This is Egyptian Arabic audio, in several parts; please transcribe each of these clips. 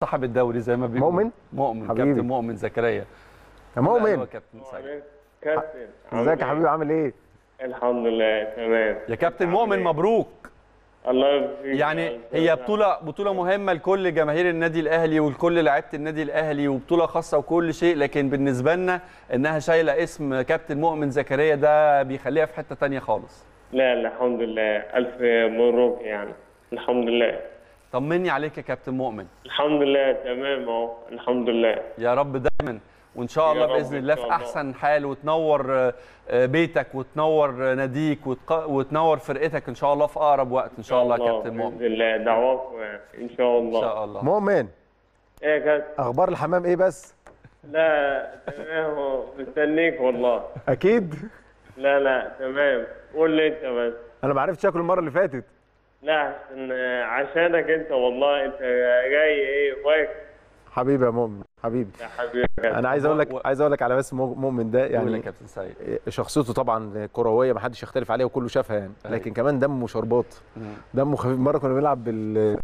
صاحب الدوري زي ما بيقولوا مؤمن؟ مؤمن حبيبي. كابتن مؤمن زكريا يا لا، هو مؤمن كابتن سعيد كابتن ازيك يا حبيبي عامل ايه؟ الحمد لله تمام يا كابتن مؤمن مبروك الله يبارك يعني هي بطولة بطولة مهمة لكل جماهير النادي الأهلي ولكل لعيبة النادي الأهلي وبطولة خاصة وكل شيء لكن بالنسبة لنا إنها شايلة اسم كابتن مؤمن زكريا ده بيخليها في حتة تانية خالص لا لا الحمد لله ألف مبروك يعني الحمد لله طمني عليك يا كابتن مؤمن الحمد لله تمام أهو الحمد لله يا رب دايما وإن شاء يا الله رب بإذن إن الله شاء في الله. أحسن حال وتنور آه، آه، بيتك وتنور آه، ناديك وتق- وتنور فرقتك إن شاء الله في أقرب وقت إن شاء الله يا كابتن مؤمن بإذن الله دعواكم إن شاء إن الله شاء الله مؤمن إيه يا كابتن اخبار الحمام ايه بس؟ لا تمام أهو مستنيك والله اكيد لا لا تمام قول لي أنت بس انا ما عرفتش اكل المره اللي فاتت لا عشان عشانك أنت والله أنت جاي إيه واقف حبيبي يا مؤمن حبيبي يا حبيبي يا كابتن. انا عايز اقول و- لك عايز اقول لك على بس مو- مؤمن ده قول يا يعني كابتن سعيد شخصيته طبعا كرويه ما حدش يختلف عليها وكله شافها يعني أيوة. لكن كمان دمه شربات مم. دمه خفيف مره كنا بنلعب بال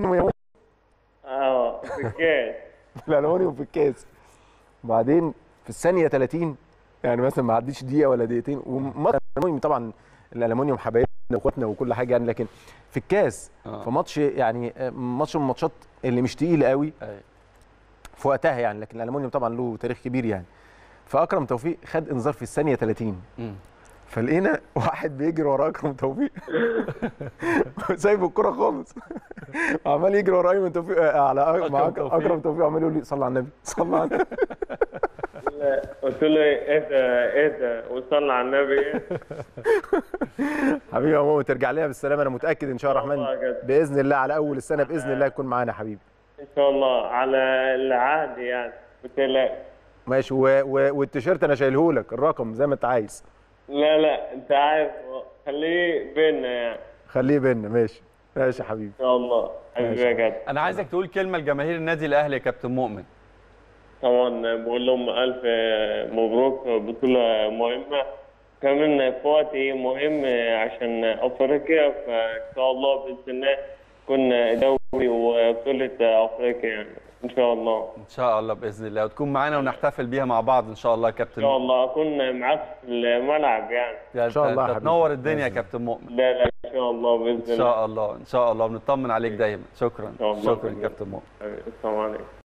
اه في الكاس الالومنيوم في الكاس وبعدين في الثانيه 30 يعني مثلا ما عديش دقيقه ولا دقيقتين وماتش الالومنيوم طبعا الالومنيوم حبايبنا واخواتنا وكل حاجه يعني لكن في الكاس آه. في ماتش يعني ماتش من الماتشات اللي مش تقيل قوي أيوة. في وقتها يعني لكن الالومنيوم طبعا له تاريخ كبير يعني فاكرم توفيق خد انذار في الثانيه 30 مم. فلقينا واحد بيجري ورا اكرم توفيق سايب الكرة خالص عمال يجري ورا ايمن توفيق آه، على أكرم مع توفيق. اكرم توفيق عمال يقول لي صلى على النبي صلى على النبي لا، قلت له ايه ده ايه ده وصلى على النبي ايه حبيبي يا ماما ترجع لنا بالسلامه انا متاكد ان شاء الله الله الرحمن يا كابتن. باذن الله على اول السنه باذن الله يكون معانا يا حبيبي ان شاء الله على العهد يعني قلت لا ماشي و... و... والتيشيرت انا شايله لك الرقم زي ما انت عايز لا لا انت عارف خليه بينا يعني خليه بينا ماشي ماشي يا حبيبي ان شاء الله حبيبي يا كابتن انا عايزك تقول كلمه لجماهير النادي الاهلي يا كابتن مؤمن طبعا بقول لهم الف مبروك بطوله مهمه كمان في وقت مهم عشان افريقيا فان شاء الله باذن الله يكون دوري وبطوله افريقيا يعني ان شاء الله ان شاء الله باذن الله وتكون معانا ونحتفل بيها مع بعض ان شاء الله يا كابتن ان شاء الله اكون معاك في الملعب يعني ان شاء الله يا حبيبي. تنور الدنيا يا كابتن مؤمن لا لا ان شاء الله باذن ان الله شاء الله ان شاء الله بنطمن عليك دايما شكرا شاء الله. شكرا يا كابتن مؤمن السلام عليكم